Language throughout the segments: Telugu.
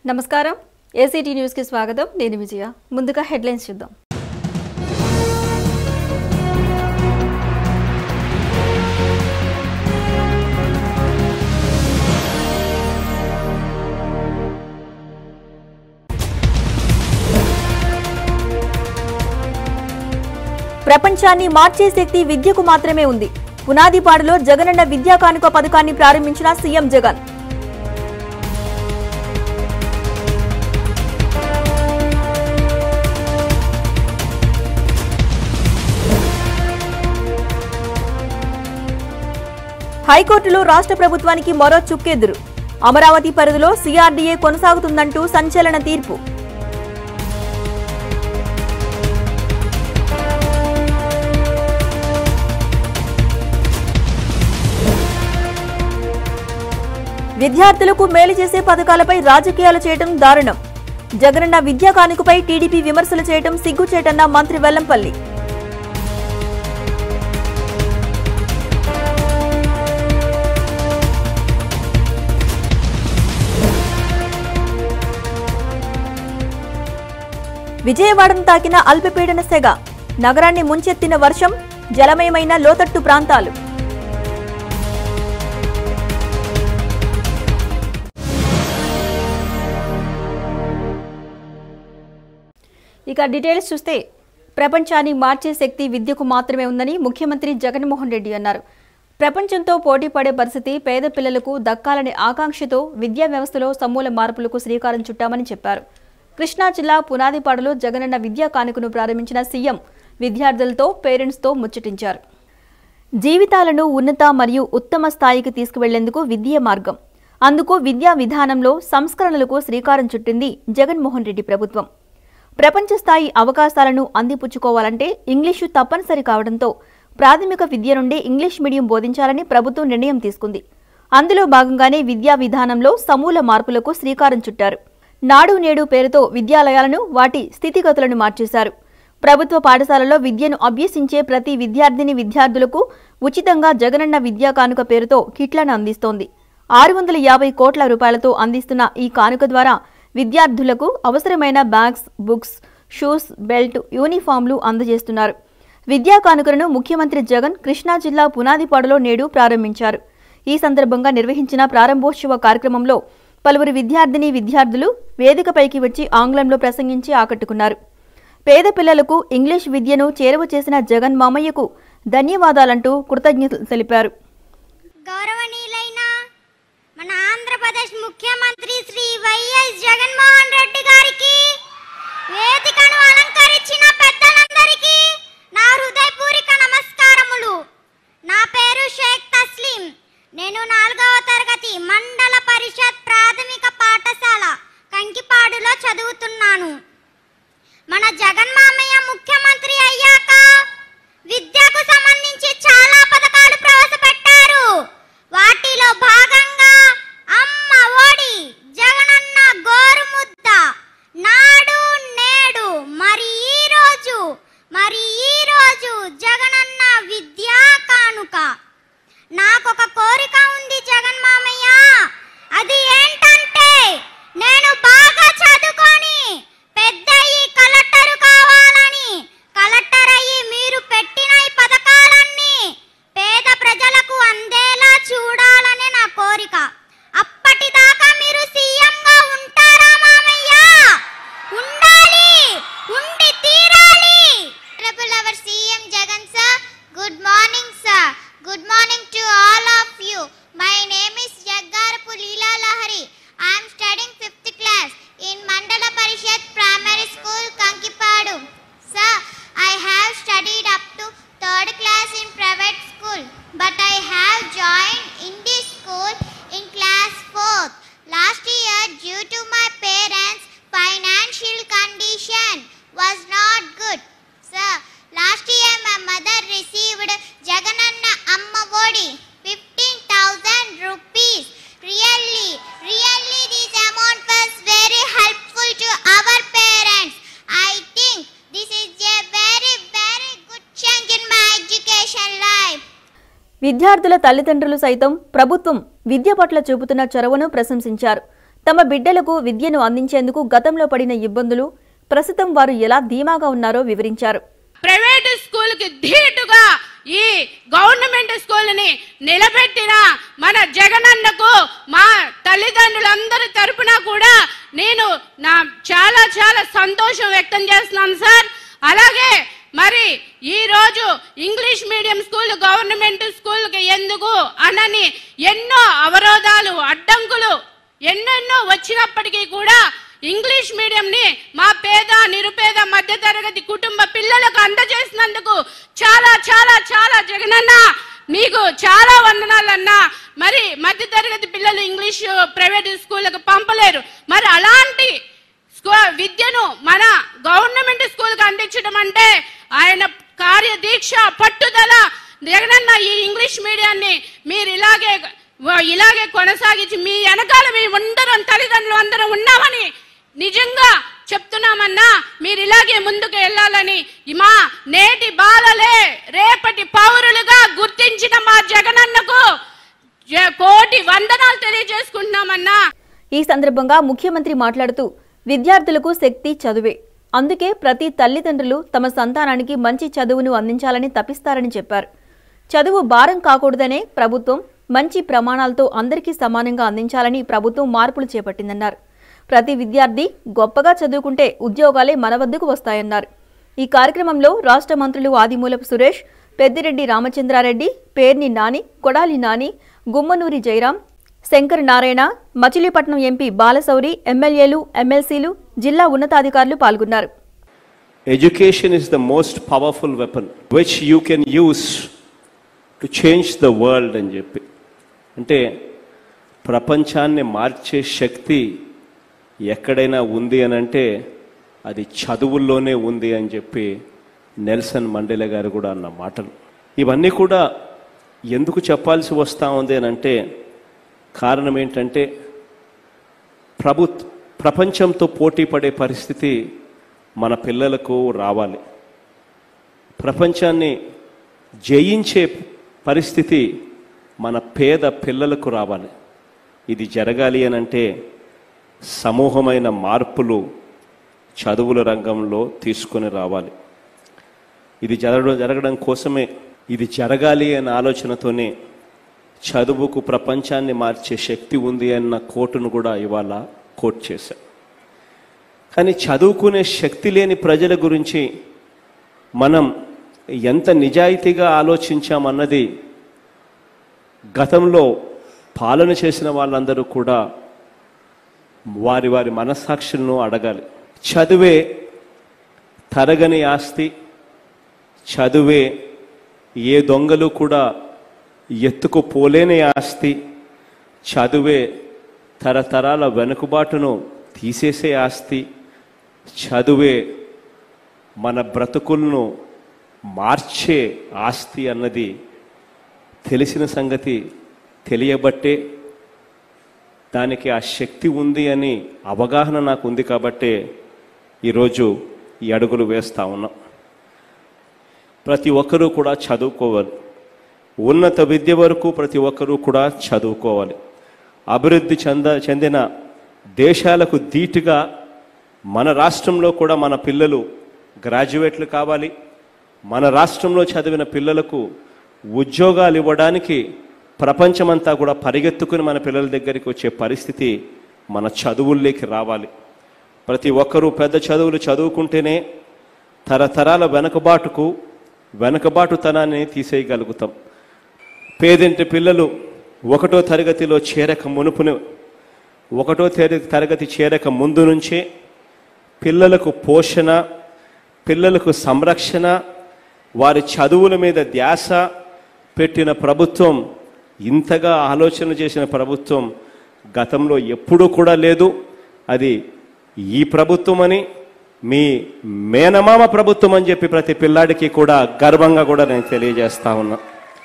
నమస్కారం ఏసీటీ న్యూస్కి స్వాగతం నేను విజయ ముందుగా హెడ్లైన్స్ చూద్దాం ప్రపంచాన్ని మార్చే శక్తి విద్యకు మాత్రమే ఉంది పునాదిపాడులో జగనన్న విద్యా కానుక పథకాన్ని ప్రారంభించిన సీఎం జగన్ హైకోర్టులో రాష్ట్ర ప్రభుత్వానికి మరో చుక్కెదురు అమరావతి పరిధిలో సీఆర్డీఏ కొనసాగుతుందంటూ సంచలన తీర్పు విద్యార్థులకు మేలు చేసే పథకాలపై రాజకీయాలు చేయడం దారుణం జగనన్న విద్యా కానుకపై టీడీపీ విమర్శలు చేయడం సిగ్గుచేటన్న మంత్రి వెల్లంపల్లి విజయవాడను తాకిన అల్పపీడన సెగ నగరాన్ని ముంచెత్తిన వర్షం జలమయమైన లోతట్టు ప్రాంతాలు ఇక డీటెయిల్స్ చూస్తే ప్రపంచాన్ని మార్చే శక్తి విద్యకు మాత్రమే ఉందని ముఖ్యమంత్రి జగన్మోహన్ రెడ్డి అన్నారు ప్రపంచంతో పోటీ పడే పరిస్థితి పేద పిల్లలకు దక్కాలనే ఆకాంక్షతో విద్యా వ్యవస్థలో సమూల మార్పులకు శ్రీకారం చుట్టామని చెప్పారు కృష్ణా జిల్లా పునాదిపాడులో జగనన్న విద్యా కానుకను ప్రారంభించిన సీఎం విద్యార్థులతో పేరెంట్స్తో ముచ్చటించారు జీవితాలను ఉన్నత మరియు ఉత్తమ స్థాయికి తీసుకువెళ్లేందుకు విద్యే మార్గం అందుకు విద్యా విధానంలో సంస్కరణలకు శ్రీకారం చుట్టింది జగన్మోహన్ రెడ్డి ప్రభుత్వం ప్రపంచ స్థాయి అవకాశాలను అందిపుచ్చుకోవాలంటే ఇంగ్లీషు తప్పనిసరి కావడంతో ప్రాథమిక విద్య నుండి ఇంగ్లీష్ మీడియం బోధించాలని ప్రభుత్వం నిర్ణయం తీసుకుంది అందులో భాగంగానే విద్యా విధానంలో సమూల మార్పులకు శ్రీకారం చుట్టారు నాడు నేడు పేరుతో విద్యాలయాలను వాటి స్థితిగతులను మార్చేశారు ప్రభుత్వ పాఠశాలలో విద్యను అభ్యసించే ప్రతి విద్యార్థిని విద్యార్థులకు ఉచితంగా జగనన్న విద్యా కానుక పేరుతో కిట్లను అందిస్తోంది ఆరు వందల యాభై కోట్ల రూపాయలతో అందిస్తున్న ఈ కానుక ద్వారా విద్యార్థులకు అవసరమైన బ్యాగ్స్ బుక్స్ షూస్ బెల్ట్ యూనిఫామ్లు అందజేస్తున్నారు విద్యా కానుకలను ముఖ్యమంత్రి జగన్ కృష్ణా జిల్లా పునాదిపాడులో నేడు ప్రారంభించారు ఈ సందర్భంగా నిర్వహించిన ప్రారంభోత్సవ కార్యక్రమంలో పలువురు విద్యార్థిని విద్యార్థులు వేదికపైకి వచ్చి ఆంగ్లంలో ప్రసంగించి ఆకట్టుకున్నారు పేద పిల్లలకు ఇంగ్లీష్ విద్యను చేరువ చేసిన జగన్ మామయ్యకు ధన్యవాదాలంటూ కృతజ్ఞతలు తెలిపారు గౌరవనీయులైన మన ఆంధ్రప్రదేశ్ ముఖ్యమంత్రి శ్రీ వైఎస్ జగన్మోహన్ రెడ్డి గారికి వేదికను అలంకరించిన పెద్దలందరికీ నా హృదయపూర్వక నమస్కారములు నా పేరు షేక్ తస్లీం నేను నాలుగవ తరగతి మండల పరిషత్ ప్రాథమిక పాఠశాల కంకిపాడులో చదువుతున్నాను మన జగన్ మామయ్య ముఖ్యమంత్రి అయ్యాక విద్యకు సంబంధించి చాలా పథకాలు ప్రవేశపెట్టారు వాటిలో భాగంగా అమ్మ ఒడి జగనన్న గోరుముద్ద నాడు నేడు మరి ఈ రోజు మరి ఈ రోజు జగనన్న విద్యా కానుక నాకొక కోరిక ఉంది జగన్ మామయ్య అది ఏంటంటే నేను బాగా చదువుకొని పెద్ద ఈ కలెక్టర్ కావాలని కలెక్టర్ అయ్యి మీరు పెట్టిన ఈ పథకాలన్నీ పేద ప్రజలకు అందేలా చూడాలనే నా కోరిక అప్పటిదాకా మీరు సీఎం గా ఉంటారా మామయ్య ఉండాలి ఉండి తీరాలి Honorable our CM Jagan sir, good morning sir. Good morning to all of you. My name is Jaggarapu Leela Lahari. I am studying 5th class in Mandala Parishad Primary School, Kankipadu. Sir, I have studied up to 3rd class in private school, but I have joined in this school in class 4th. Last year, due to my parents' financial condition was not good. Sir, last year my mother received Jagananna Amma Vodi 15,000 rupees. Really, really this amount was very helpful to our parents. I think this is a very, very good change in my education life. విద్యార్థుల తల్లిదండ్రులు సైతం ప్రభుత్వం విద్య పట్ల చూపుతున్న చొరవను ప్రశంసించారు తమ బిడ్డలకు విద్యను అందించేందుకు గతంలో పడిన ఇబ్బందులు ప్రస్తుతం వారు ఎలా ధీమాగా ఉన్నారో వివరించారు ప్రైవేట్ స్కూల్ కి ధీటుగా ఈ గవర్నమెంట్ స్కూల్ ని నిలబెట్టిన మన జగనన్నకు మా తల్లిదండ్రులందరి తరపున కూడా నేను నా చాలా చాలా సంతోషం వ్యక్తం చేస్తున్నాను సార్ అలాగే మరి ఈ రోజు English medium school government school కి ఎందుకు అనని ఎన్నో అవరోధాలు అడ్డంకులు ఎన్నెన్నో వచ్చినప్పటికీ కూడా ఇంగ్లీష్ మీడియం ని మా పేద నిరుపేద మధ్యతరగతి కుటుంబ పిల్లలకు అందజేసినందుకు చాలా చాలా చాలా జగనన్న మీకు చాలా వందనాలన్నా మరి మధ్యతరగతి పిల్లలు ఇంగ్లీష్ ప్రైవేట్ స్కూళ్ళకు పంపలేరు మరి అలాంటి స్కూ విద్యను మన గవర్నమెంట్ స్కూల్కి అందించడం అంటే ఆయన కార్యదీక్ష పట్టుదల జగనన్న ఈ ఇంగ్లీష్ మీడియాన్ని మీరు ఇలాగే ఇలాగే కొనసాగించి మీ వెనకాల మేము అందరం తల్లిదండ్రులు అందరం ఉన్నామని నిజంగా చెప్తున్నామన్నా మీరు ఇలాగే ముందుకు వెళ్ళాలని ఈ మా నేటి బాలలే రేపటి పౌరులుగా గుర్తించిన మా జగనన్నకు జ- కోటి వందనాలు తెలియజేసుకుంటున్నామన్నా ఈ సందర్భంగా ముఖ్యమంత్రి మాట్లాడుతూ విద్యార్థులకు శక్తి చదువే అందుకే ప్రతి తల్లిదండ్రులు తమ సంతానానికి మంచి చదువును అందించాలని తపిస్తారని చెప్పారు చదువు భారం కాకూడదనే ప్రభుత్వం మంచి ప్రమాణాలతో అందరికీ సమానంగా అందించాలని ప్రభుత్వం మార్పులు చేపట్టిందన్నారు ప్రతి విద్యార్థి గొప్పగా చదువుకుంటే ఉద్యోగాలే మన వద్దకు వస్తాయన్నారు ఈ కార్యక్రమంలో రాష్ట్ర మంత్రులు ఆదిమూలపు సురేష్ పెద్దిరెడ్డి రామచంద్రారెడ్డి పేర్ని నాని కొడాలి నాని గుమ్మనూరి జయరాం శంకర్ నారాయణ మచిలీపట్నం ఎంపీ బాలశౌరి ఎమ్మెల్యేలు ఎమ్మెల్సీలు జిల్లా ఉన్నతాధికారులు పాల్గొన్నారు Education is the most powerful weapon which you can use to change the world అని చెప్పి అంటే ప్రపంచాన్ని మార్చే శక్తి ఎక్కడైనా ఉంది అని అంటే అది చదువుల్లోనే ఉంది అని చెప్పి నెల్సన్ మండేలా గారు కూడా అన్న మాటలు ఇవన్నీ కూడా ఎందుకు చెప్పాల్సి వస్తూ ఉంది అని అంటే కారణం ఏంటంటే ప్రభు ప్రపంచంతో పోటీ పడే పరిస్థితి మన పిల్లలకు రావాలి ప్రపంచాన్ని జయించే పరిస్థితి మన పేద పిల్లలకు రావాలి ఇది జరగాలి అని అంటే సమూహమైన మార్పులు చదువుల రంగంలో తీసుకొని రావాలి ఇది జరగడం జరగడం కోసమే ఇది జరగాలి అన్న ఆలోచనతోనే చదువుకు ప్రపంచాన్ని మార్చే శక్తి ఉంది అన్న కోటును కూడా ఇవాళ కోట్ చేశాం కానీ చదువుకునే శక్తి లేని ప్రజల గురించి మనం ఎంత నిజాయితీగా ఆలోచించామన్నది గతంలో పాలన చేసిన వాళ్ళందరూ కూడా వారి వారి మనస్సాక్షులను అడగాలి చదువే తరగని ఆస్తి చదువే ఏ దొంగలు కూడా ఎత్తుకుపోలేని ఆస్తి చదువే తరతరాల వెనుకబాటును తీసేసే ఆస్తి చదువే మన బ్రతుకులను మార్చే ఆస్తి అన్నది తెలిసిన సంగతి తెలియబట్టే దానికి ఆ శక్తి ఉంది అని అవగాహన నాకు ఉంది కాబట్టే ఈరోజు ఈ అడుగులు వేస్తా ఉన్నాం ప్రతి ఒక్కరూ కూడా చదువుకోవాలి ఉన్నత విద్య వరకు ప్రతి ఒక్కరూ కూడా చదువుకోవాలి అభివృద్ధి చెంద చెందిన దేశాలకు ధీటుగా మన రాష్ట్రంలో కూడా మన పిల్లలు గ్రాడ్యుయేట్లు కావాలి మన రాష్ట్రంలో చదివిన పిల్లలకు ఉద్యోగాలు ఇవ్వడానికి ప్రపంచమంతా కూడా పరిగెత్తుకుని మన పిల్లల దగ్గరికి వచ్చే పరిస్థితి మన చదువుల్లోకి రావాలి ప్రతి ఒక్కరూ పెద్ద చదువులు చదువుకుంటేనే తరతరాల వెనుకబాటుకు వెనుకబాటుతనాన్ని తీసేయగలుగుతాం పేదింటి పిల్లలు ఒకటో తరగతిలో చేరక మునుపును ఒకటో తర- తరగతి చేరక ముందు నుంచే పిల్లలకు పోషణ పిల్లలకు సంరక్షణ వారి చదువుల మీద ధ్యాస పెట్టిన ప్రభుత్వం ఇంతగా ఆలోచన చేసిన ప్రభుత్వం గతంలో ఎప్పుడూ కూడా లేదు అది ఈ ప్రభుత్వం అని మీ మేనమామ ప్రభుత్వం అని చెప్పి ప్రతి పిల్లాడికి కూడా గర్వంగా కూడా నేను తెలియజేస్తా ఉన్నా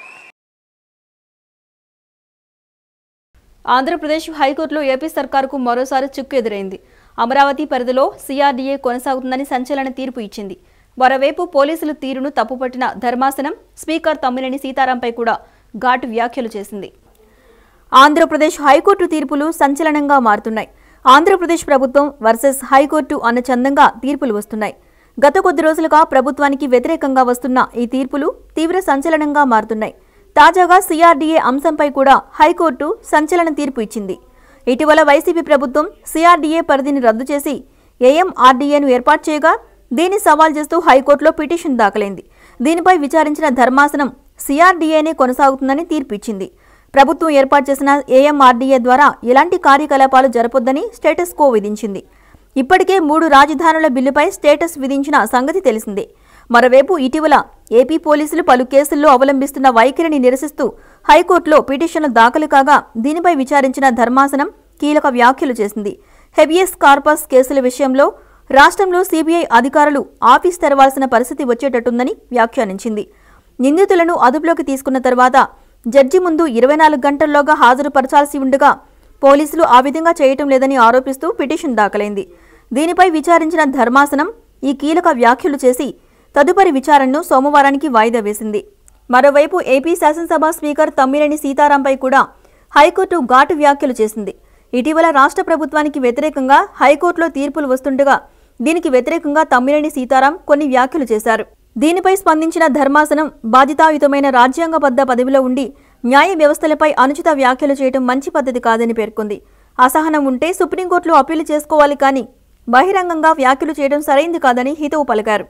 ఆంధ్రప్రదేశ్ హైకోర్టులో ఏపీ సర్కారుకు మరోసారి చిక్కు ఎదురైంది అమరావతి పరిధిలో సీఆర్డీఏ కొనసాగుతుందని సంచలన తీర్పు ఇచ్చింది మరోవైపు పోలీసులు తీరును తప్పుపట్టిన ధర్మాసనం స్పీకర్ తమ్మినేని సీతారాంపై కూడా ఘాటు వ్యాఖ్యలు చేసింది ఆంధ్రప్రదేశ్ హైకోర్టు తీర్పులు సంచలనంగా మారుతున్నాయి ఆంధ్రప్రదేశ్ ప్రభుత్వం వర్సెస్ హైకోర్టు అన్న చందంగా తీర్పులు వస్తున్నాయి గత కొద్ది రోజులుగా ప్రభుత్వానికి వ్యతిరేకంగా వస్తున్న ఈ తీర్పులు తీవ్ర సంచలనంగా మారుతున్నాయి తాజాగా సిఆర్డీఏ అంశంపై కూడా హైకోర్టు సంచలన తీర్పు ఇచ్చింది ఇటీవల వైసీపీ ప్రభుత్వం సిఆర్డీఏ పరిధిని రద్దు చేసి ఏఎంఆర్డీఏను ఏర్పాటు చేయగా దీన్ని సవాల్ చేస్తూ హైకోర్టులో పిటిషన్ దాఖలైంది దీనిపై విచారించిన ధర్మాసనం సిఆర్డీఏనే కొనసాగుతుందని తీర్పు ఇచ్చింది ప్రభుత్వం ఏర్పాటు చేసిన ఏఎంఆర్డీఏ ద్వారా ఎలాంటి కార్యకలాపాలు జరపొద్దని స్టేటస్ కో విధించింది ఇప్పటికే మూడు రాజధానుల బిల్లుపై స్టేటస్ విధించిన సంగతి తెలిసిందే మరోవైపు ఇటీవల ఏపీ పోలీసులు పలు కేసుల్లో అవలంబిస్తున్న వైఖరిని నిరసిస్తూ హైకోర్టులో పిటిషన్లు దాఖలు కాగా దీనిపై విచారించిన ధర్మాసనం కీలక వ్యాఖ్యలు చేసింది హెబియస్ కార్పస్ కేసుల విషయంలో రాష్ట్రంలో సీబీఐ అధికారులు ఆఫీస్ తెరవాల్సిన పరిస్థితి వచ్చేటట్టుందని వ్యాఖ్యానించింది నిందితులను అదుపులోకి తీసుకున్న తర్వాత జడ్జి ముందు ఇరవై నాలుగు గంటల్లోగా హాజరుపరచాల్సి ఉండగా పోలీసులు ఆ విధంగా చేయటం లేదని ఆరోపిస్తూ పిటిషన్ దాఖలైంది దీనిపై విచారించిన ధర్మాసనం ఈ కీలక వ్యాఖ్యలు చేసి తదుపరి విచారణను సోమవారానికి వాయిదా వేసింది మరోవైపు ఏపీ శాసనసభ స్పీకర్ తమ్మినేని సీతారాంపై కూడా హైకోర్టు ఘాటు వ్యాఖ్యలు చేసింది ఇటీవల రాష్ట్ర ప్రభుత్వానికి వ్యతిరేకంగా హైకోర్టులో తీర్పులు వస్తుండగా దీనికి వ్యతిరేకంగా తమ్మినేని సీతారాం కొన్ని వ్యాఖ్యలు చేశారు దీనిపై స్పందించిన ధర్మాసనం బాధితాయుతమైన రాజ్యాంగబద్ధ పదవిలో ఉండి న్యాయ వ్యవస్థలపై అనుచిత వ్యాఖ్యలు చేయడం మంచి పద్ధతి కాదని పేర్కొంది అసహనం ఉంటే సుప్రీంకోర్టులో అప్పీలు చేసుకోవాలి కానీ బహిరంగంగా వ్యాఖ్యలు చేయడం సరైంది కాదని హితవు పలికారు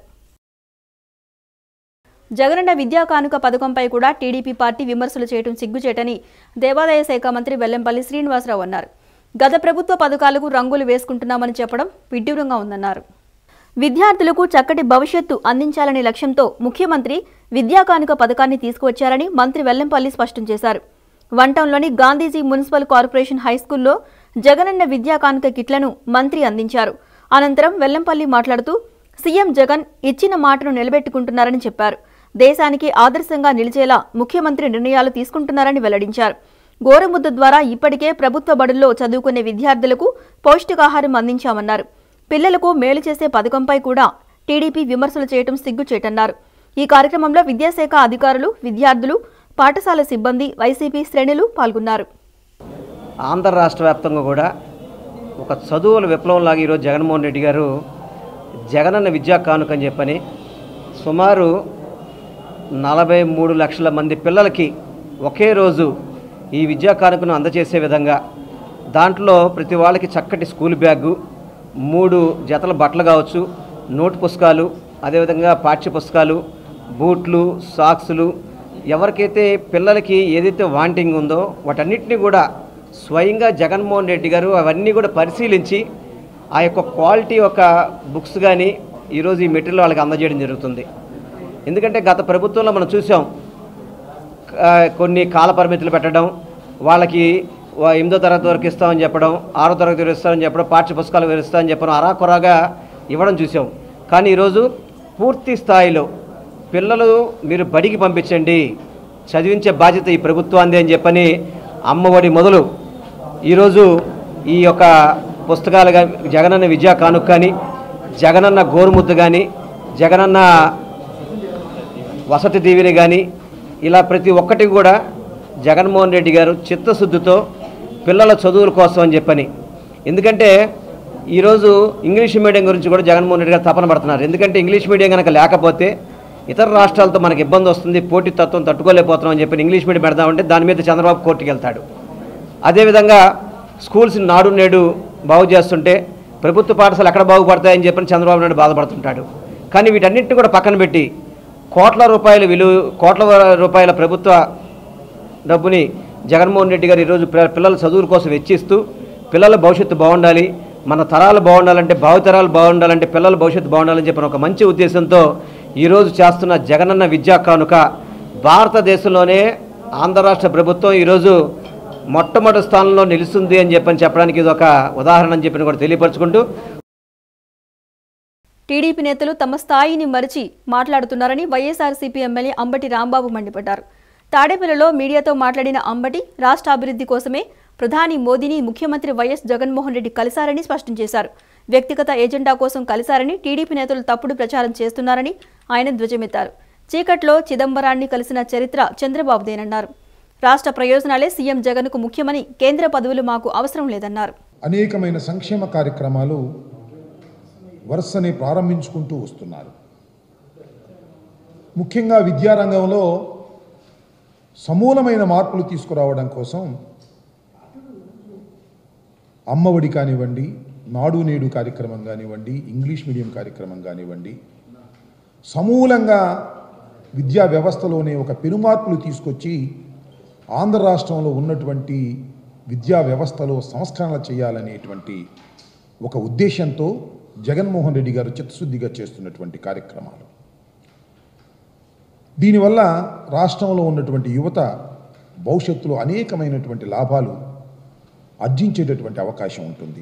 జగనన్న విద్యా కానుక పథకంపై కూడా టీడీపీ పార్టీ విమర్శలు చేయడం సిగ్గుచేటని దేవాదాయ శాఖ మంత్రి వెల్లంపల్లి శ్రీనివాసరావు అన్నారు గత ప్రభుత్వ పథకాలకు రంగులు వేసుకుంటున్నామని చెప్పడం విడ్డూరంగా ఉందన్నారు విద్యార్థులకు చక్కటి భవిష్యత్తు అందించాలనే లక్ష్యంతో ముఖ్యమంత్రి విద్యా కానుక పథకాన్ని తీసుకువచ్చారని మంత్రి వెల్లంపల్లి స్పష్టం చేశారు వంటంలోని గాంధీజీ మున్సిపల్ కార్పొరేషన్ హైస్కూల్లో జగనన్న విద్యా కానుక కిట్లను మంత్రి అందించారు అనంతరం వెల్లంపల్లి మాట్లాడుతూ సీఎం జగన్ ఇచ్చిన మాటను నిలబెట్టుకుంటున్నారని చెప్పారు దేశానికి ఆదర్శంగా నిలిచేలా ముఖ్యమంత్రి నిర్ణయాలు తీసుకుంటున్నారని వెల్లడించారు గోరముద్ద ద్వారా ఇప్పటికే ప్రభుత్వ బడుల్లో చదువుకునే విద్యార్థులకు పౌష్టికాహారం అందించామన్నారు పిల్లలకు మేలు చేసే పథకంపై కూడా టీడీపీ విమర్శలు చేయడం సిగ్గుచేటన్నారు ఈ కార్యక్రమంలో విద్యాశాఖ అధికారులు విద్యార్థులు పాఠశాల సిబ్బంది వైసీపీ శ్రేణులు పాల్గొన్నారు ఆంధ్ర రాష్ట్ర వ్యాప్తంగా కూడా ఒక చదువుల విప్లవంలాగా ఈరోజు జగన్మోహన్ రెడ్డి గారు జగనన్న విద్యా కానుక అని చెప్పని సుమారు నలభై మూడు లక్షల మంది పిల్లలకి ఒకే రోజు ఈ విద్యా కానుకను అందజేసే విధంగా దాంట్లో ప్రతి వాళ్ళకి చక్కటి స్కూల్ బ్యాగు మూడు జతల బట్టలు కావచ్చు నోటు పుస్తకాలు అదేవిధంగా పాఠ్య పుస్తకాలు బూట్లు సాక్సులు ఎవరికైతే పిల్లలకి ఏదైతే వాంటింగ్ ఉందో వాటన్నిటిని కూడా స్వయంగా జగన్మోహన్ రెడ్డి గారు అవన్నీ కూడా పరిశీలించి ఆ యొక్క క్వాలిటీ యొక్క బుక్స్ కానీ ఈరోజు ఈ మెటీరియల్ వాళ్ళకి అందజేయడం జరుగుతుంది ఎందుకంటే గత ప్రభుత్వంలో మనం చూసాం ఆ, కొన్ని కాల పరిమితులు పెట్టడం వాళ్ళకి వా- ఎనిమిదో తరగతి వరకు ఇస్తామని చెప్పడం ఆరో తరగతి వరకు ఇస్తామని చెప్పడం పాఠ్య పుస్తకాలు ఇస్తామని చెప్పడం అరాకొరాగా ఇవ్వడం చూసాం కానీ ఈరోజు పూర్తి స్థాయిలో పిల్లలు మీరు బడికి పంపించండి చదివించే బాధ్యత ఈ ప్రభుత్వాంది అని చెప్పని అమ్మఒడి మొదలు ఈరోజు ఈ యొక్క పుస్తకాలు కానీ జగనన్న విద్యా కానుక కానీ జగనన్న గోరుముద్ద కానీ జగనన్న వసతి దీవెని కానీ ఇలా ప్రతి ఒక్కటి కూడా జగన్మోహన్ రెడ్డి గారు చిత్తశుద్ధితో పిల్లల చదువుల కోసం అని చెప్పని ఎందుకంటే ఈరోజు ఇంగ్లీష్ మీడియం గురించి కూడా జగన్మోహన్ రెడ్డి గారు తపన పడుతున్నారు ఎందుకంటే ఇంగ్లీష్ మీడియం కనుక లేకపోతే ఇతర రాష్ట్రాలతో మనకి ఇబ్బంది వస్తుంది పోటీ తత్వం తట్టుకోలేకపోతున్నాం అని చెప్పి ఇంగ్లీష్ మీడియం పెడదామంటే దాని మీద చంద్రబాబు కోర్టుకి వెళ్తాడు అదేవిధంగా స్కూల్స్ నాడు నేడు బాగు చేస్తుంటే ప్రభుత్వ పాఠశాలలు ఎక్కడ బాగుపడతాయని చెప్పని చంద్రబాబు నాయుడు బాధపడుతుంటాడు కానీ వీటన్నిటిని కూడా పక్కన పెట్టి కోట్ల రూపాయల విలువ కోట్ల రూపాయల ప్రభుత్వ డబ్బుని జగన్మోహన్ రెడ్డి గారు ఈరోజు పిల్ల- పిల్లల చదువుల కోసం వెచ్చిస్తూ పిల్లల భవిష్యత్తు బాగుండాలి మన తరాలు బాగుండాలంటే భావితరాలు బాగుండాలంటే పిల్లల భవిష్యత్తు బాగుండాలని చెప్పిన ఒక మంచి ఉద్దేశంతో ఈరోజు చేస్తున్న జగనన్న విద్యా కానుక భారతదేశంలోనే ఆంధ్ర రాష్ట్ర ప్రభుత్వం ఈరోజు మొట్టమొదటి స్థానంలో నిలుస్తుంది అని చెప్పని చెప్పడానికి ఇది ఒక ఉదాహరణ అని చెప్పని కూడా తెలియపరచుకుంటూ టీడీపీ నేతలు తమ స్థాయిని మరిచి మాట్లాడుతున్నారని వైఎస్ఆర్సీపీ ఎమ్మెల్యే అంబటి రాంబాబు మండిపడ్డారు తాడేపల్లిలో మీడియాతో మాట్లాడిన అంబటి రాష్ట్ర అభివృద్ధి కోసమే ప్రధాని మోదీని ముఖ్యమంత్రి వైఎస్ జగన్మోహన్ రెడ్డి కలిశారని స్పష్టం చేశారు వ్యక్తిగత ఎజెండా కోసం కలిశారని టీడీపీ నేతలు తప్పుడు ప్రచారం చేస్తున్నారని ఆయన ధ్వజమెత్తారు చీకట్లో చిదంబరాన్ని కలిసిన చరిత్ర చంద్రబాబుదేనన్నారు రాష్ట్ర ప్రయోజనాలే సీఎం జగన్కు ముఖ్యమని కేంద్ర పదవులు మాకు అవసరం లేదన్నారు అనేకమైన సంక్షేమ కార్యక్రమాలు వరుసని ప్రారంభించుకుంటూ వస్తున్నారు ముఖ్యంగా విద్యారంగంలో సమూలమైన మార్పులు తీసుకురావడం కోసం అమ్మఒడి కానివ్వండి నాడు నేడు కార్యక్రమం కానివ్వండి ఇంగ్లీష్ మీడియం కార్యక్రమం కానివ్వండి సమూలంగా విద్యా వ్యవస్థలోనే ఒక పెనుమార్పులు తీసుకొచ్చి ఆంధ్ర రాష్ట్రంలో ఉన్నటువంటి విద్యా వ్యవస్థలో సంస్కరణలు చేయాలనేటువంటి ఒక ఉద్దేశంతో జగన్మోహన్ రెడ్డి గారు చిత్తశుద్ధిగా చేస్తున్నటువంటి కార్యక్రమాలు దీనివల్ల రాష్ట్రంలో ఉన్నటువంటి యువత భవిష్యత్తులో అనేకమైనటువంటి లాభాలు ఆర్జించేటటువంటి అవకాశం ఉంటుంది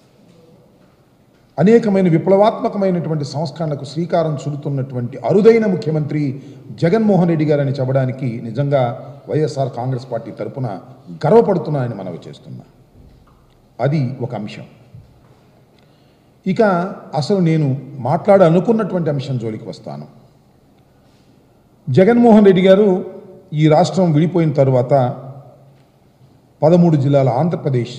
అనేకమైన విప్లవాత్మకమైనటువంటి సంస్కరణకు శ్రీకారం చుడుతున్నటువంటి అరుదైన ముఖ్యమంత్రి జగన్మోహన్ రెడ్డి గారని చెప్పడానికి నిజంగా వైఎస్ఆర్ కాంగ్రెస్ పార్టీ తరపున గర్వపడుతున్నానని మనవి చేస్తున్నా అది ఒక అంశం ఇక అసలు నేను మాట్లాడాలనుకున్నటువంటి అంశం జోలికి వస్తాను జగన్మోహన్ రెడ్డి గారు ఈ రాష్ట్రం విడిపోయిన తరువాత పదమూడు జిల్లాల ఆంధ్రప్రదేశ్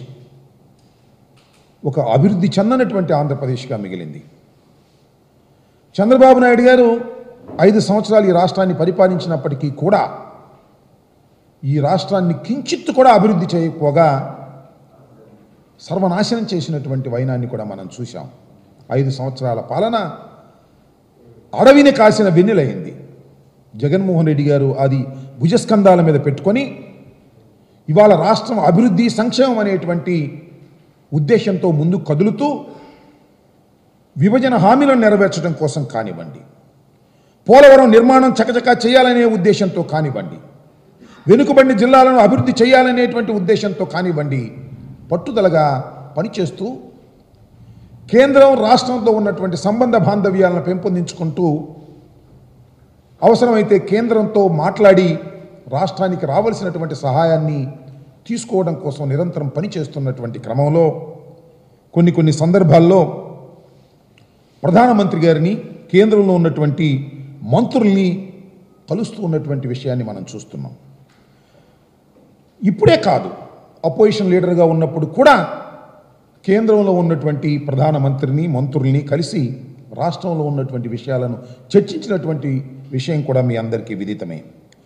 ఒక అభివృద్ధి చెందనటువంటి ఆంధ్రప్రదేశ్గా మిగిలింది చంద్రబాబు నాయుడు గారు ఐదు సంవత్సరాలు ఈ రాష్ట్రాన్ని పరిపాలించినప్పటికీ కూడా ఈ రాష్ట్రాన్ని కించిత్తు కూడా అభివృద్ధి చేయకపోగా సర్వనాశనం చేసినటువంటి వైనాన్ని కూడా మనం చూశాం ఐదు సంవత్సరాల పాలన అడవిని కాసిన వెన్నెలైంది జగన్మోహన్ రెడ్డి గారు అది భుజస్కంధాల మీద పెట్టుకొని ఇవాళ రాష్ట్రం అభివృద్ధి సంక్షేమం అనేటువంటి ఉద్దేశంతో ముందు కదులుతూ విభజన హామీలను నెరవేర్చడం కోసం కానివ్వండి పోలవరం నిర్మాణం చకచకా చేయాలనే ఉద్దేశంతో కానివ్వండి వెనుకబడిన జిల్లాలను అభివృద్ధి చేయాలనేటువంటి ఉద్దేశంతో కానివ్వండి పట్టుదలగా పనిచేస్తూ కేంద్రం రాష్ట్రంతో ఉన్నటువంటి సంబంధ బాంధవ్యాలను పెంపొందించుకుంటూ అవసరమైతే కేంద్రంతో మాట్లాడి రాష్ట్రానికి రావాల్సినటువంటి సహాయాన్ని తీసుకోవడం కోసం నిరంతరం పనిచేస్తున్నటువంటి క్రమంలో కొన్ని కొన్ని సందర్భాల్లో ప్రధానమంత్రి గారిని కేంద్రంలో ఉన్నటువంటి మంత్రుల్ని కలుస్తూ ఉన్నటువంటి విషయాన్ని మనం చూస్తున్నాం ఇప్పుడే కాదు అపోజిషన్ లీడర్గా ఉన్నప్పుడు కూడా కేంద్రంలో ఉన్నటువంటి ప్రధానమంత్రిని మంత్రుల్ని కలిసి రాష్ట్రంలో ఉన్నటువంటి విషయాలను చర్చించినటువంటి విషయం కూడా మీ అందరికీ విదితమే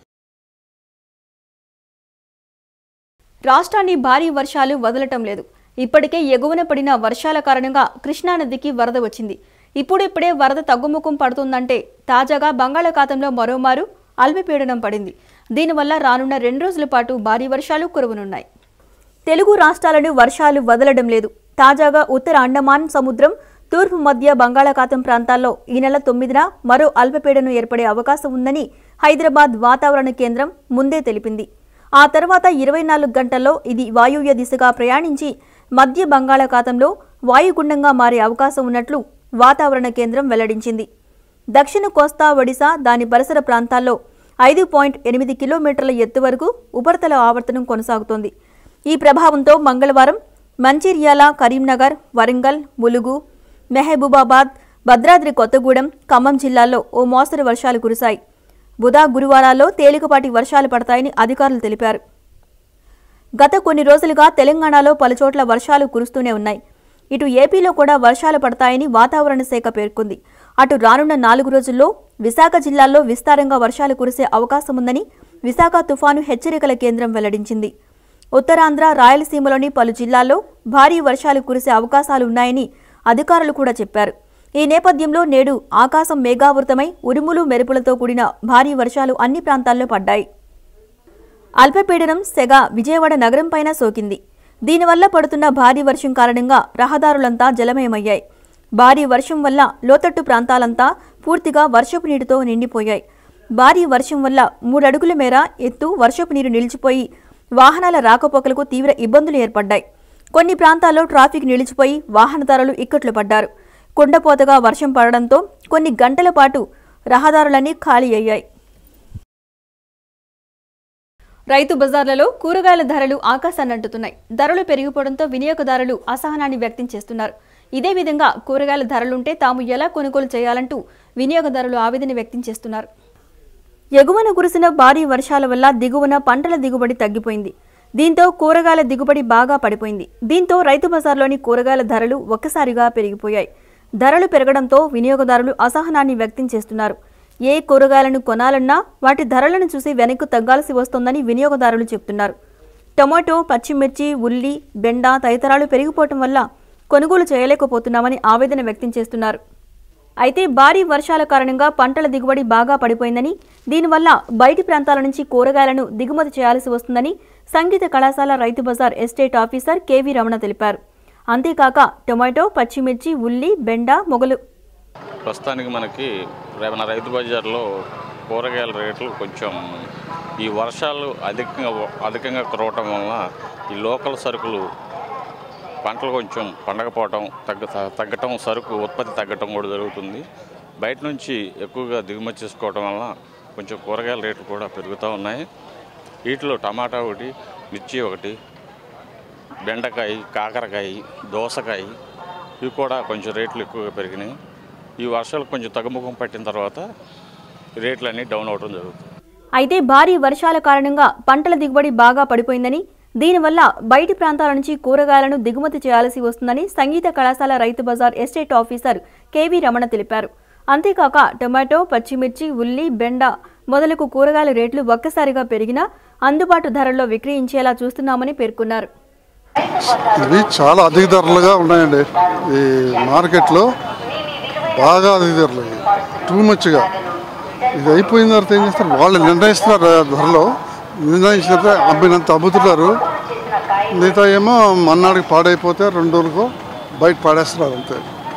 రాష్ట్రాన్ని భారీ వర్షాలు వదలటం లేదు ఇప్పటికే ఎగువన పడిన వర్షాల కారణంగా కృష్ణానదికి వరద వచ్చింది ఇప్పుడిప్పుడే వరద తగ్గుముఖం పడుతుందంటే తాజాగా బంగాళాఖాతంలో మరోమారు అల్పపీడనం పడింది దీనివల్ల రానున్న రెండు రోజుల పాటు భారీ వర్షాలు కురవనున్నాయి తెలుగు రాష్ట్రాలను వర్షాలు వదలడం లేదు తాజాగా ఉత్తర అండమాన్ సముద్రం తూర్పు మధ్య బంగాళాఖాతం ప్రాంతాల్లో ఈ నెల తొమ్మిదిన మరో అల్పపీడనం ఏర్పడే అవకాశం ఉందని హైదరాబాద్ వాతావరణ కేంద్రం ముందే తెలిపింది ఆ తర్వాత ఇరవై నాలుగు గంటల్లో ఇది వాయువ్య దిశగా ప్రయాణించి మధ్య బంగాళాఖాతంలో వాయుగుండంగా మారే అవకాశం ఉన్నట్లు వాతావరణ కేంద్రం వెల్లడించింది దక్షిణ కోస్తా ఒడిశా దాని పరిసర ప్రాంతాల్లో ఐదు పాయింట్ ఎనిమిది కిలోమీటర్ల ఎత్తు వరకు ఉపరితల ఆవర్తనం కొనసాగుతోంది ఈ ప్రభావంతో మంగళవారం మంచిర్యాల కరీంనగర్ వరంగల్ ములుగు మెహబూబాబాద్ భద్రాద్రి కొత్తగూడెం ఖమ్మం జిల్లాల్లో ఓ మోస్తరు వర్షాలు కురిశాయి బుధ గురువారాల్లో తేలికపాటి వర్షాలు పడతాయని అధికారులు తెలిపారు గత కొన్ని రోజులుగా తెలంగాణలో పలుచోట్ల వర్షాలు కురుస్తూనే ఉన్నాయి ఇటు ఏపీలో కూడా వర్షాలు పడతాయని వాతావరణ శాఖ పేర్కొంది అటు రానున్న నాలుగు రోజుల్లో విశాఖ జిల్లాల్లో విస్తారంగా వర్షాలు కురిసే అవకాశం ఉందని విశాఖ తుఫాను హెచ్చరికల కేంద్రం వెల్లడించింది ఉత్తరాంధ్ర రాయలసీమలోని పలు జిల్లాల్లో భారీ వర్షాలు కురిసే అవకాశాలున్నాయని అధికారులు కూడా చెప్పారు ఈ నేపథ్యంలో నేడు ఆకాశం మేఘావృతమై ఉరుములు మెరుపులతో కూడిన భారీ వర్షాలు అన్ని ప్రాంతాల్లో పడ్డాయి అల్పపీడనం సెగ విజయవాడ నగరంపైన సోకింది దీనివల్ల పడుతున్న భారీ వర్షం కారణంగా రహదారులంతా జలమయమయ్యాయి భారీ వర్షం వల్ల లోతట్టు ప్రాంతాలంతా పూర్తిగా వర్షపు నీటితో నిండిపోయాయి భారీ వర్షం వల్ల మూడడుగుల మేర ఎత్తు వర్షపు నీరు నిలిచిపోయి వాహనాల రాకపోకలకు తీవ్ర ఇబ్బందులు ఏర్పడ్డాయి కొన్ని ప్రాంతాల్లో ట్రాఫిక్ నిలిచిపోయి వాహనదారులు ఇక్కట్లు పడ్డారు కుండపోతగా వర్షం పడడంతో కొన్ని గంటల పాటు రహదారులన్నీ ఖాళీ అయ్యాయి రైతు బజార్లలో కూరగాయల ధరలు ఆకాశాన్ని అంటుతున్నాయి ధరలు పెరిగిపోవడంతో వినియోగదారులు అసహనాన్ని వ్యక్తం చేస్తున్నారు ఇదే విధంగా కూరగాయల ధరలుంటే తాము ఎలా కొనుగోలు చేయాలంటూ వినియోగదారులు ఆవేదన వ్యక్తం చేస్తున్నారు ఎగువన కురిసిన భారీ వర్షాల వల్ల దిగువన పంటల దిగుబడి తగ్గిపోయింది దీంతో కూరగాయల దిగుబడి బాగా పడిపోయింది దీంతో రైతు బజార్లోని కూరగాయల ధరలు ఒక్కసారిగా పెరిగిపోయాయి ధరలు పెరగడంతో వినియోగదారులు అసహనాన్ని వ్యక్తం చేస్తున్నారు ఏ కూరగాయలను కొనాలన్నా వాటి ధరలను చూసి వెనక్కు తగ్గాల్సి వస్తోందని వినియోగదారులు చెబుతున్నారు టొమాటో పచ్చిమిర్చి ఉల్లి బెండ తదితరాలు పెరిగిపోవటం వల్ల కొనుగోలు చేయలేకపోతున్నామని ఆవేదన వ్యక్తం చేస్తున్నారు అయితే భారీ వర్షాల కారణంగా పంటల దిగుబడి బాగా పడిపోయిందని దీనివల్ల బయటి ప్రాంతాల నుంచి కూరగాయలను దిగుమతి చేయాల్సి వస్తుందని సంగీత కళాశాల రైతు బజార్ ఎస్టేట్ ఆఫీసర్ కెవి రమణ తెలిపారు అంతేకాక టొమాటో పచ్చిమిర్చి ఉల్లి బెండ మొగలు ప్రస్తుతానికి మనకి రే- మన రైతు బజార్లో కూరగాయల రేట్లు కొంచెం ఈ వర్షాలు అధికంగా అధికంగా కురవటం వలన ఈ లోకల్ సరుకులు పంటలు కొంచెం పండకపోవటం తగ్గ తగ్గటం సరుకు ఉత్పత్తి తగ్గటం కూడా జరుగుతుంది బయట నుంచి ఎక్కువగా దిగుమతి చేసుకోవటం వలన కొంచెం కూరగాయల రేట్లు కూడా పెరుగుతూ ఉన్నాయి వీటిలో టమాటా ఒకటి మిర్చి ఒకటి బెండకాయ కాకరకాయ దోసకాయ ఇవి కూడా కొంచెం రేట్లు ఎక్కువగా పెరిగినాయి ఈ వర్షాలు కొంచెం తగ్గుముఖం పట్టిన తర్వాత రేట్లన్నీ డౌన్ అవడం జరుగుతుంది అయితే భారీ వర్షాల కారణంగా పంటల దిగుబడి బాగా పడిపోయిందని దీనివల్ల బయటి ప్రాంతాల నుంచి కూరగాయలను దిగుమతి చేయాల్సి వస్తుందని సంగీత కళాశాల రైతు బజార్ ఎస్టేట్ ఆఫీసర్ కెవి రమణ తెలిపారు అంతేకాక టొమాటో పచ్చిమిర్చి ఉల్లి బెండ మొదలగు కూరగాయల రేట్లు ఒక్కసారిగా పెరిగినా అందుబాటు ధరల్లో విక్రయించేలా చూస్తున్నామని పేర్కొన్నారు ఇవి చాలా అధిక ధరలుగా ఉన్నాయండి ఈ మార్కెట్లో బాగా అధిక ధరలు ఇవి. టూ మచ్గా ఇది అయిపోయిన తర్వాత ఏం చేస్తారు వాళ్ళు నిర్ణయిస్తున్నారు ఆ ధరలో నిర్ణయించినప్పుడు అమ్మినంత అమ్ముతున్నారు మిగతా ఏమో మన్నాడికి పాడైపోతే రెండు రోజులకు బయట పాడేస్తున్నారు అంతే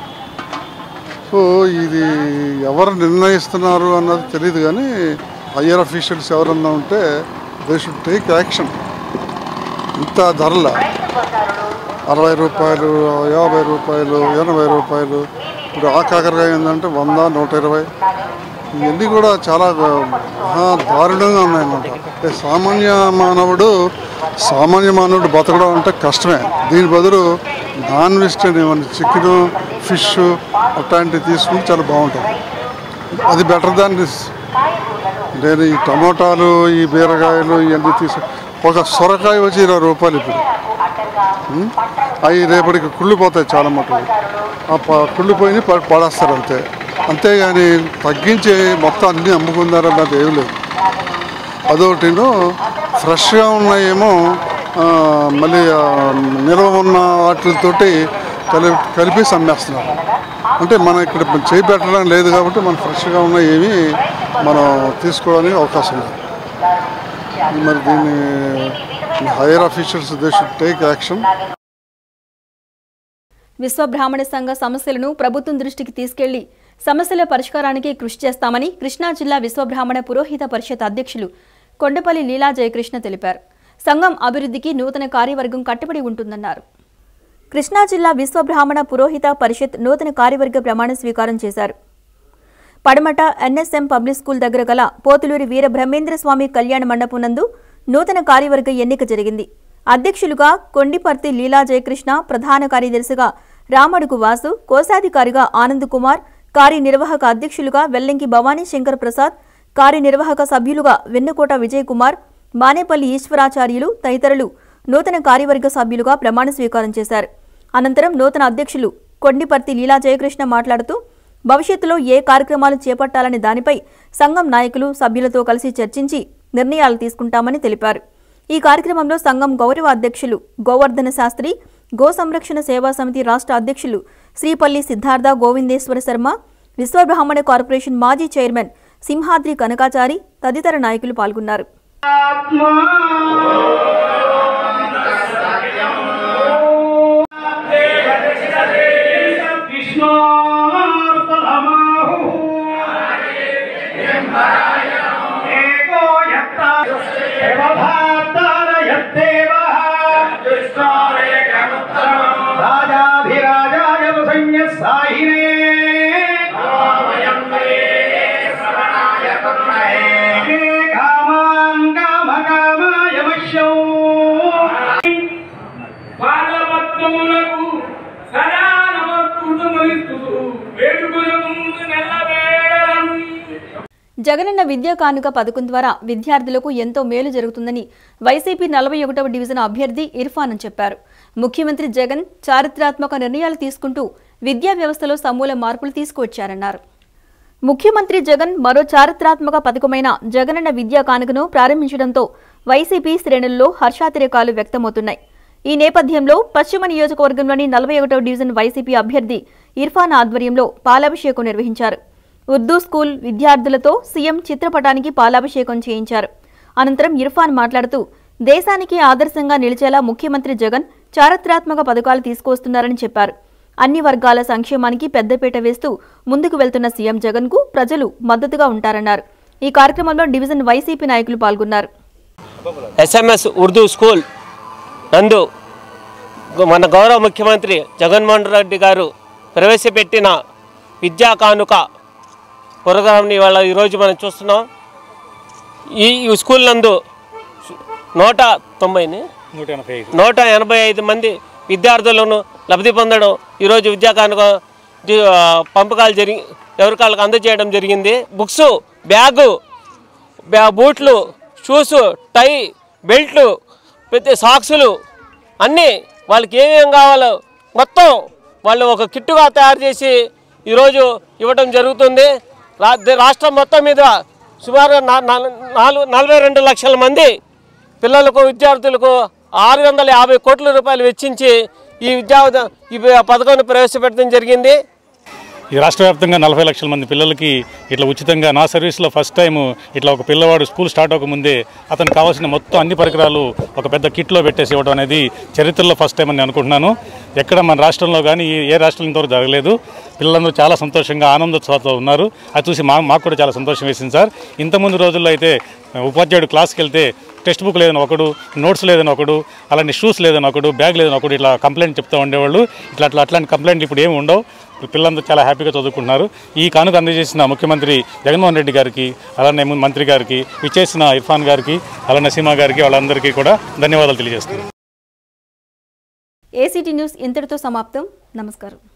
సో ఇది ఎవరు నిర్ణయిస్తున్నారు అన్నది తెలియదు కానీ హయ్యర్ అఫీషియల్స్ ఎవరన్నా ఉంటే దే షుడ్ టేక్ యాక్షన్ ఇంత ధరల అరవై రూపాయలు యాభై రూపాయలు ఎనభై రూపాయలు ఇప్పుడు ఆ కాకరకాయ ఏంటంటే వంద నూట ఇరవై ఇవన్నీ కూడా చాలా మహా దారుణంగా ఉన్నాయన్నమాట అంటే సామాన్య మానవుడు సామాన్య మానవుడు బతకడం అంటే కష్టమే దీని బదులు నాన్ వెజిటేరియన్ చికెన్ ఫిష్ అట్లాంటివి తీసుకుంటే చాలా బాగుంటుంది అది బెటర్ దాన్ దిస్ నేను ఈ టమోటాలు ఈ బీరకాయలు ఇవన్నీ తీసు ఒక సొరకాయ వచ్చి ఇరవై రూపాయలు ఇప్పుడు ఉం? అవి రేపటికి కుళ్ళిపోతాయి చాలా మటుకు ఆ ప- కుళ్ళిపోయి ప- పడేస్తారు అంతే అంతేగాని తగ్గించి మొత్తం అన్నీ అమ్ముకుందారన్నది ఏం లేదు అదొకటిను ఫ్రెష్గా ఉన్నాయేమో ఆ, మళ్ళీ ఆ, నిల్వ ఉన్న వాటితోటి కలిపి కలిపేసి అమ్మేస్తున్నారు అంటే మనం ఇక్కడ చేయి పెట్టడం లేదు కాబట్టి మనం ఫ్రెష్గా ఉన్న ఏమి మనం తీసుకోవడానికి అవకాశం లేదు మరి దీన్ని higher officials they should take action Vishwa Brahmana సంఘ సమస్యలను ప్రభుత్వం దృష్టికి తీసుకెళ్లి సమస్యల పరిష్కారానికి కృషి చేస్తామని కృష్ణా జిల్లా విశ్వ బ్రాహ్మణ పురోహిత పరిషత్ అధ్యక్షులు కొండపల్లి లీలా జయకృష్ణ తెలిపారు సంఘం అభివృద్ధికి నూతన కార్యవర్గం కట్టుబడి ఉంటుందన్నారు కృష్ణా జిల్లా విశ్వ బ్రాహ్మణ పురోహిత పరిషత్ నూతన కార్యవర్గ ప్రమాణ స్వీకారం చేశారు పడమట ఎన్ఎస్ఎం పబ్లిక్ స్కూల్ దగ్గర గల పోతులూరి వీర బ్రహ్మేంద్ర స్వామి కళ్యాణ మండపం నందు నూతన కార్యవర్గ ఎన్నిక జరిగింది అధ్యక్షులుగా కొండిపర్తి లీలా జయకృష్ణ ప్రధాన కార్యదర్శిగా రామడుగు వాసు కోశాధికారిగా ఆనంద్ కుమార్ కార్యనిర్వాహక అధ్యక్షులుగా వెల్లంకి భవానీ శంకర్ ప్రసాద్ కార్యనిర్వాహక సభ్యులుగా వెన్నుకోట విజయ్ కుమార్ మానేపల్లి ఈశ్వరాచార్యులు తదితరులు నూతన కార్యవర్గ సభ్యులుగా ప్రమాణ స్వీకారం చేశారు అనంతరం నూతన అధ్యక్షులు కొండిపర్తి లీలా జయకృష్ణ మాట్లాడుతూ భవిష్యత్తులో ఏ కార్యక్రమాలు చేపట్టాలనే దానిపై సంఘం నాయకులు సభ్యులతో కలిసి చర్చించి నిర్ణయాలు తీసుకుంటామని తెలిపారు ఈ కార్యక్రమంలో సంఘం గౌరవ అధ్యక్షులు గోవర్ధన శాస్త్రి గో సంరక్షణ సేవా సమితి రాష్ట్ర అధ్యక్షులు శ్రీపల్లి సిద్ధార్థ గోవిందేశ్వర శర్మ విశ్వబ్రాహ్మణ కార్పొరేషన్ మాజీ చైర్మన్ సింహాద్రి కనకాచారి తదితర నాయకులు పాల్గొన్నారు రాజాధిరాజాయ సంయసాయినే కామాన్ కామ కామాయ మహ్యం బాలభక్తములకు సదా నమస్కృతమనిస్తూ వేడుకొన ముందు నెల్లవేళలను జగనన్న విద్యా కానుక పథకం ద్వారా విద్యార్థులకు ఎంతో మేలు జరుగుతుందని వైసీపీ నలభై ఒకటవ డివిజన్ అభ్యర్థి ఇర్ఫాన్ చెప్పారు ముఖ్యమంత్రి జగన్ చారిత్రాత్మక నిర్ణయాలు తీసుకుంటూ విద్యా వ్యవస్థలో సమూల మార్పులు తీసుకువచ్చారన్నారు ముఖ్యమంత్రి జగన్ మరో చారిత్రాత్మక పథకమైన జగనన్న విద్యా కానుకను ప్రారంభించడంతో వైసీపీ శ్రేణుల్లో హర్షాతిరేకాలు వ్యక్తమవుతున్నాయి ఈ నేపథ్యంలో పశ్చిమ నియోజకవర్గంలోని నలభై ఒకటవ డివిజన్ వైసీపీ అభ్యర్థి ఇర్ఫాన్ ఆధ్వర్యంలో పాలాభిషేకం నిర్వహించారు ఉర్దూ స్కూల్ విద్యార్థులతో సీఎం చిత్రపటానికి పాలాభిషేకం చేయించారు అనంతరం ఇర్ఫాన్ మాట్లాడుతూ దేశానికి ఆదర్శంగా నిలిచేలా ముఖ్యమంత్రి జగన్ చారిత్రాత్మక పథకాలు తీసుకువస్తున్నారని చెప్పారు అన్ని వర్గాల సంక్షేమానికి పెద్దపీట వేస్తూ ముందుకు వెళ్తున్న సీఎం జగన్ కు ప్రజలు మద్దతుగా ఉంటారన్నారు ఈ కార్యక్రమంలో డివిజన్ వైసీపీ నాయకులు పాల్గొన్నారు ఎస్ఎంఎస్ ఉర్దూ స్కూల్ నందు మన గౌరవ ముఖ్యమంత్రి జగన్మోహన్ రెడ్డి గారు ప్రవేశపెట్టిన విద్యా కానుక ప్రోగ్రాంని ఇవాళ ఈరోజు మనం చూస్తున్నాం ఈ ఈ స్కూల్ నందు నూట తొంభైని నూట ఎనభై ఐదు నూట ఎనభై ఐదు మంది విద్యార్థులను లబ్ధి పొందడం ఈరోజు విద్యా కానుక ది- ఆ, పంపకాలు జరిగి ఎవరికాళ్ళకు అందజేయడం జరిగింది బుక్స్ బ్యాగు బ్యా- బూట్లు షూస్ టై బెల్ట్లు ప్రతి సాక్సులు అన్నీ వాళ్ళకి ఏమేం కావాలో మొత్తం వాళ్ళు ఒక కిట్టుగా తయారు చేసి ఈరోజు ఇవ్వడం జరుగుతుంది రా- దే- రాష్ట్రం మొత్తం మీద సుమారు నా- నా- నాలుగు నలభై రెండు లక్షల మంది పిల్లలకు విద్యార్థులకు ఆరు వందల యాభై కోట్ల రూపాయలు వెచ్చించి ఈ విద్యా ఈ పథకాన్ని ప్రవేశపెట్టడం జరిగింది ఈ రాష్ట్ర వ్యాప్తంగా నలభై లక్షల మంది పిల్లలకి ఇట్లా ఉచితంగా నా సర్వీస్లో ఫస్ట్ టైం ఇట్లా ఒక పిల్లవాడు స్కూల్ స్టార్ట్ అవ్వకముందే అతనికి కావాల్సిన మొత్తం అన్ని పరికరాలు ఒక పెద్ద కిట్లో పెట్టేసి ఇవ్వడం అనేది చరిత్రలో ఫస్ట్ టైం అని నేను అనుకుంటున్నాను ఎక్కడ మన రాష్ట్రంలో కానీ ఏ- ఏ రాష్ట్రంలో ఇంతవరకు జరగలేదు పిల్లలందరూ చాలా సంతోషంగా ఆనందోత్సవాలతో ఉన్నారు అది చూసి మా మాకు కూడా చాలా సంతోషం వేసింది సార్ ఇంతకుముందు రోజుల్లో అయితే ఉపాధ్యాయుడు క్లాస్కి వెళ్తే టెక్స్ట్ బుక్ లేదని ఒకడు నోట్స్ లేదని ఒకడు అలాంటి షూస్ లేదని ఒకడు బ్యాగ్ లేదని ఒకడు ఇట్లా కంప్లైంట్ చెప్తూ ఉండేవాళ్ళు ఇట్లా అట్లా అట్లాంటి కంప్లైంట్లు ఇప్పుడు ఏమి ఉండవు పిల్లలందరూ చాలా హ్యాపీగా చదువుకుంటున్నారు ఈ కానుక అందజేసిన ముఖ్యమంత్రి జగన్మోహన్ రెడ్డి గారికి అలానే మంత్రి గారికి విచ్చేసిన ఇర్ఫాన్ గారికి అలానే సీమా గారికి వాళ్ళందరికీ కూడా ధన్యవాదాలు తెలియజేస్తున్నాను ఏసీటీ న్యూస్ ఇంతటితో సమాప్తం నమస్కారం